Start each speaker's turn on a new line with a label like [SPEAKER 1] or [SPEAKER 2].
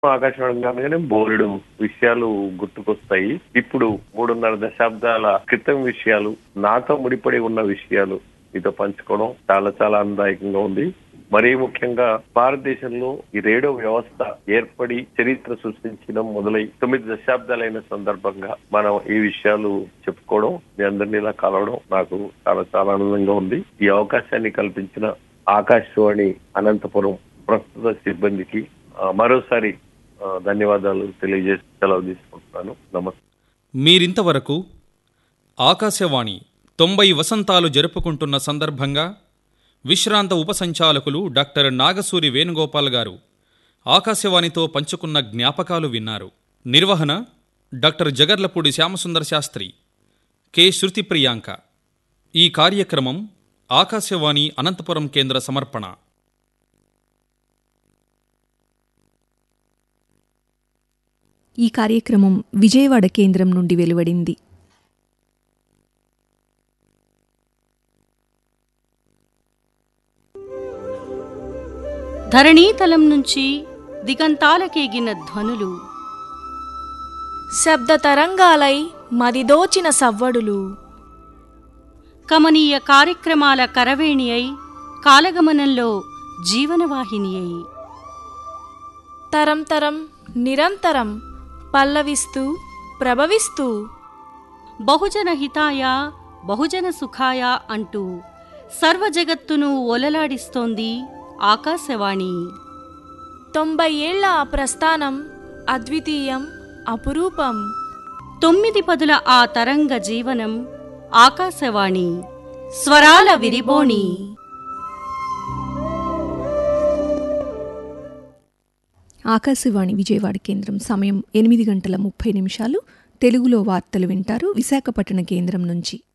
[SPEAKER 1] ఆకాశవాణి అనగానే బోలెడు విషయాలు గుర్తుకొస్తాయి ఇప్పుడు మూడున్నర దశాబ్దాల క్రితం విషయాలు నాతో ముడిపడి ఉన్న విషయాలు మీతో పంచుకోవడం చాలా చాలా ఆనందదాయకంగా ఉంది మరీ ముఖ్యంగా భారతదేశంలో ఈ రేడియో వ్యవస్థ ఏర్పడి చరిత్ర సృష్టించడం మొదలై తొమ్మిది దశాబ్దాలైన సందర్భంగా మనం ఈ విషయాలు చెప్పుకోవడం మీ అందరినీ ఇలా కలవడం నాకు చాలా చాలా ఆనందంగా ఉంది ఈ అవకాశాన్ని కల్పించిన ఆకాశవాణి అనంతపురం ప్రస్తుత సిబ్బందికి ఆ, మరోసారి ఆ, ధన్యవాదాలు తెలియజేసి సెలవు తీసుకుంటున్నాను నమస్తే
[SPEAKER 2] మీరింతవరకు ఆకాశవాణి తొంభై వసంతాలు జరుపుకుంటున్న సందర్భంగా విశ్రాంత ఉపసంచాలకులు డాక్టర్ నాగసూరి వేణుగోపాల్ గారు ఆకాశవాణితో పంచుకున్న జ్ఞాపకాలు విన్నారు నిర్వహణ డాక్టర్ జగర్లపూడి శ్యామసుందర శాస్త్రి కె శృతి ప్రియాంక ఈ కార్యక్రమం ఆకాశవాణి అనంతపురం కేంద్ర సమర్పణ
[SPEAKER 3] ఈ కార్యక్రమం విజయవాడ కేంద్రం నుండి వెలువడింది
[SPEAKER 4] ధరణీతలం నుంచి దిగంతాలకేగిన ధ్వనులు
[SPEAKER 5] శబ్ద తరంగాలై మదిదోచిన సవ్వడులు
[SPEAKER 4] కమనీయ కార్యక్రమాల కరవేణి అయి కాలగమనంలో జీవనవాహిని అయి
[SPEAKER 5] తరం తరం నిరంతరం పల్లవిస్తూ ప్రభవిస్తూ
[SPEAKER 4] బహుజన హితాయ బహుజన సుఖాయ అంటూ సర్వజగత్తును ఒలలాడిస్తోంది ఆకాశవాణి
[SPEAKER 5] తొంభై ఏళ్ల ఆ ప్రస్థానం అద్వితీయం అపురూపం
[SPEAKER 4] తొమ్మిది పదుల ఆ తరంగ జీవనం ఆకాశవాణి స్వరాల విరిబోణి
[SPEAKER 3] ఆకాశవాణి విజయవాడ కేంద్రం సమయం ఎనిమిది గంటల ముప్పై నిమిషాలు తెలుగులో వార్తలు వింటారు విశాఖపట్టణ కేంద్రం నుంచి